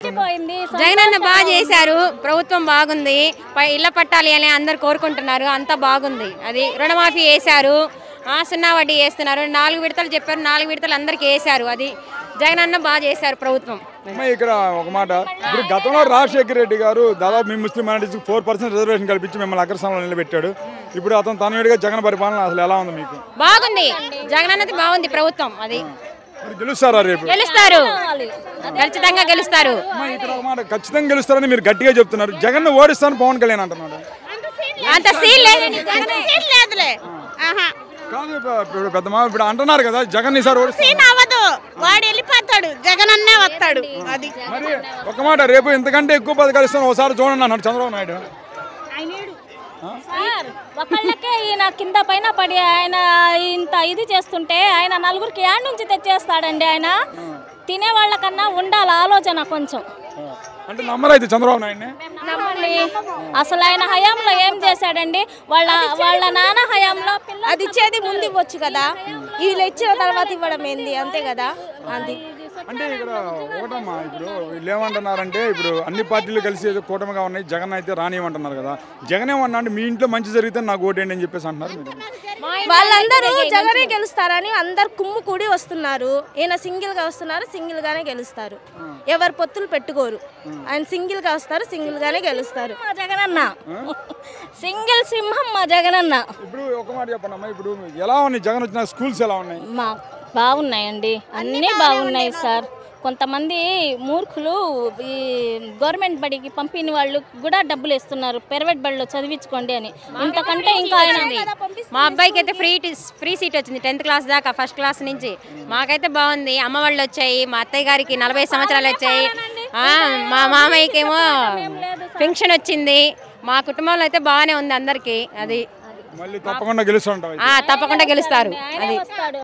మర్చిపోయింది జగనన్న బాగా చేశారు ప్రభుత్వం బాగుంది పై ఇళ్ల పట్టాలి అని అందరు కోరుకుంటున్నారు అంతా బాగుంది అది రుణమాఫీ వేశారు ఆ, సున్నా వడ్డీ వేస్తున్నారు నాలుగు విడతలు చెప్పారు నాలుగు విడతలు అందరికి వేశారు అది జగనన్న బాగా చేశారు ప్రభుత్వం అమ్మాయి ఇక్కడ ఒక మాట ఇప్పుడు గతంలో రాజశేఖర రెడ్డి గారు దాదాపు మీ ముస్లిం మైనారిటీస్కి ఫోర్ పర్సెంట్ రిజర్వేషన్ కల్పించి మిమ్మల్ని అగ్రస్థానంలో నిలబెట్టాడు ఇప్పుడు అతను తనయుడిగా జగన్ పరిపాలన అసలు ఎలా ఉంది మీకు బాగుంది జగనన్నది బాగుంది ప్రభుత్వం అది మరి గెలుస్తారా రేపు గెలుస్తారు ఖచ్చితంగా గెలుస్తారు అమ్మాయి ఇక్కడ ఒక మాట ఖచ్చితంగా గెలుస్తారని మీరు గట్టిగా చెప్తున్నారు జగన్ ఓడిస్తాను పవన్ కళ్యాణ్ అంటున్నాడు అంత సీన్ లేదు లేదులే ఆహా కాదు ఇప్పుడు- ఇప్పుడు పెద్ద మా ఇప్పుడు అంటున్నారు కదా జగన్ ఈసారి ఓడిస్తాను సీన్ అవ్వదు వాడు వెళ్ళిపోతాడు జగన్ అన్నే వస్తాడు అది మరి ఒక మాట రేపు ఇంతకంటే ఎక్కువ పథకాలు ఇస్తాను ఒకసారి చూడండి అన్నాడు చంద్రబాబు నాయుడు సార్ ఒకళ్ళకే ఈయన కింద పైన పడి ఆయన ఇంత ఇది చేస్తుంటే ఆయన నలుగురికి యాడ్ నుంచి తెచ్చేస్తాడండి ఆయన తినే వాళ్ళకన్నా ఉండాలి ఆలోచన కొంచెం అంటే నమ్మరు అయితే చంద్రబాబు నాయుడిని నమ్మండి అసలు ఆయన హయాంలో ఏం చేశాడండి వాళ్ళ వాళ్ళ నాన్న హయాంలో పిల్ల అది ఇచ్చేది ముందు ఇవ్వచ్చు కదా వీళ్ళు ఇచ్చిన తర్వాత ఇవ్వడం ఏంది అంతే కదా అది అంటే ఇక్కడ ఒకటమ్మా ఇప్పుడు వీళ్ళు ఏమంటున్నారంటే ఇప్పుడు అన్ని పార్టీలు కలిసి ఏదో కూటమిగా ఉన్నాయి జగన్ అయితే రానివ్వమంటున్నారు కదా జగన్ ఏమన్నా అంటే మీ ఇంట్లో మంచి జరిగితే నాకు ఓటేయండి అని చెప్పేసి అంటున్నారు మీరు వాళ్ళందరూ జగనే గెలుస్తారని అందరు కుమ్ము కూడి వస్తున్నారు ఈయన సింగిల్ గా వస్తున్నారు సింగిల్ గానే గెలుస్తారు ఎవరు పొత్తులు పెట్టుకోరు ఆయన సింగిల్ గా వస్తారు సింగిల్ గానే గెలుస్తారు మా జగనన్న సింగిల్ సింహం మా జగనన్న ఇప్పుడు ఒక మాట చెప్పండి అమ్మా ఇప్పుడు ఎలా ఉన్నాయి జగన్ వచ్చిన స్కూల్స్ ఎలా ఉన్నాయి మా బాగున్నాయండి అన్నీ బాగున్నాయి సార్ కొంతమంది మూర్ఖులు ఈ గవర్నమెంట్ బడికి పంపిన వాళ్ళు కూడా డబ్బులు ఇస్తున్నారు ప్రైవేట్ బడిలో చదివించుకోండి అని ఇంతకంటే ఇంకా ఆయన మా అబ్బాయికి అయితే ఫ్రీ టి- ఫ్రీ సీట్ వచ్చింది టెన్త్ క్లాస్ దాకా ఫస్ట్ క్లాస్ నుంచి మాకైతే బాగుంది అమ్మ వాళ్ళు వచ్చాయి మా అత్తయ్య గారికి నలభై సంవత్సరాలు వచ్చాయి ఆ, మా మామయ్యకి ఏమో పెన్షన్ వచ్చింది మా కుటుంబంలో అయితే బాగానే ఉంది అందరికీ అది మళ్ళీ తప్పకుండా గెలుస్తుంటాం ఆ, తప్పకుండా గెలుస్తారు అది వస్తాడు